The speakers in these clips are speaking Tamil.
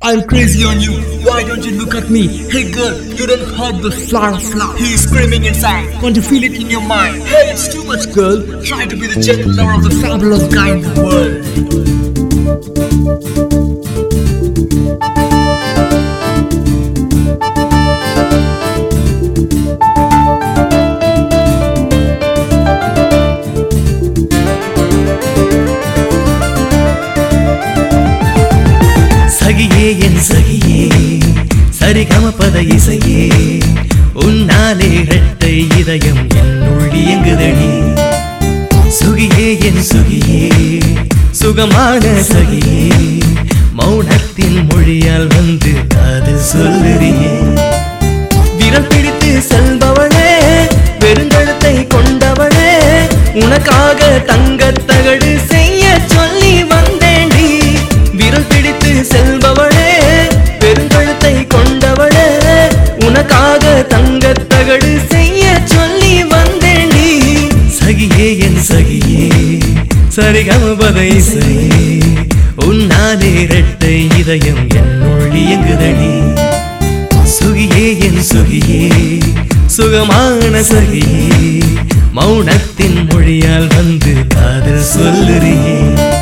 I'm crazy on you. Why don't you look at me? Hey girl, you don't hurt the flower flower. He is screaming inside. Can't you feel it in your mind? Hey, it's too much, girl. Try to be the gentler of the fabulous guy in the world. சகியே என் சகியே சரிகமபத இசையே உன்னாலே இரட்டை இதயம் என்னுள் இயங்குதடி சுகியே என் சுகியே சுகமான சகியே மௌனத்தின் மொழியால் வந்து காதல் சொல்லுறியே விரல் பிடித்து செல்பவளே பெருங்கழுத்தை கொண்டவளே உனக்காக தங்கத் தகடு செய்ய சொல்லி வந்தேண்டி விரல் பிடித்து செல்பவளே பெருங்கழுத்தை கொண்டவளே உனக்காக தங்கத் தகடு செய்ய சொல்லி வந்தேண்டி சகியே என் சகியே சரிகமபதை சகியே உன்னாலே இரட்டை இதயம் என்னுள் இயங்குதடி சுகியே என் சுகியே சுகமான சகியே மௌனத்தின் மொழியால் வந்து காதல் சொல்லுறியே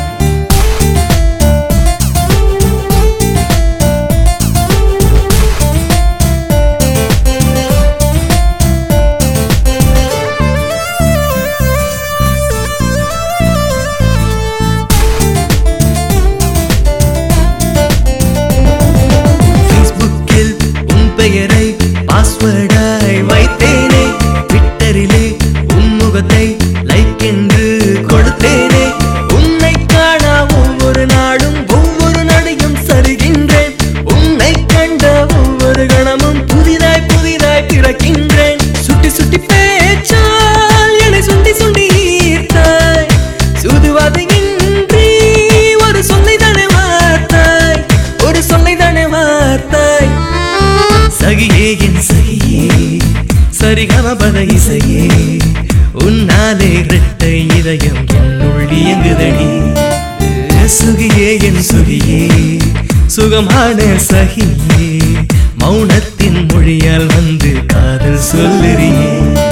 ஃபேஸ்புக்கில் உன் பெயரை பாஸ்வேர்டாய் வைத்தேனே ட்விட்டரிலே உன் முகத்தை லைக் என்று கொடுத்தேனே உன்னை காண ஒவ்வொரு நாளும் ஒவ்வொரு நடியும் சரிகின்றேன் உன்னை கண்ட ஒவ்வொரு கணமும் புதிதாய் புதிதாய் பிறக்கின்றேன் சுட்டி சுட்டி பேச்சால் என்னை சுண்டி சுண்டி ஈர்த்தாய் சூதுவாது இன்றி ஒரு சொல்லை தானே வார்த்தாய் ஒரு சொல்லை தானே வார்த்தாய் சகியே என் சகியே சரிகமபத இசையே உன்னாலே இரட்டை இதயம் என்னுள் இயங்குதடி சுகியே என் சுகியே சுகமான சகியே மௌனத்தின் மொழியால் வந்து காதல் சொல்லுறியே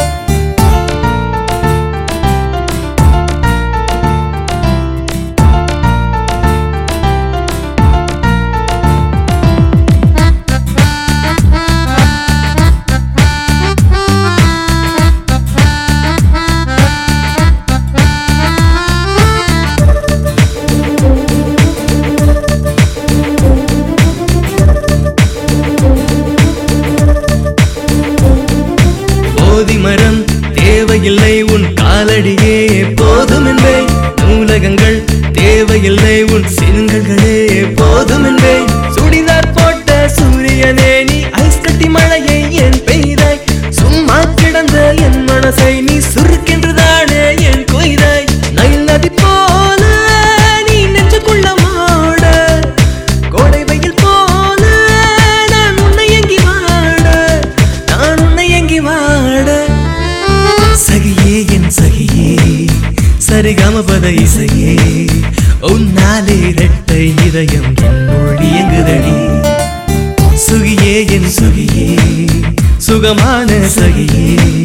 போதி மரம் தேவையில்லை உன் காலடியே போதும் என்பே நூலகங்கள் தேவையில்லை உன் சிங்கங்களே போதும் என்பே சுடிதார் போட்ட சூரியனே நீ ஐஸ் கட்டி மழையை என் பெய்தாய் சும்மா கிடந்த என் மனசை நீ சுருக்கென்றுதானே என் கொய்தாய் நைல் நதி போல நீ நெஞ்சுக்குள்ள மாட கோடை வெயில் போல நான் உன்னை எங்கி வாட நான் உன்னை எங்கி வாட சகியே என் சகியே சரிகமபத இசையே உன்னாலே இரட்டை இதயம் என்னுள் இயங்குதடி சுகியே என் சுகியே சுகமான சகியே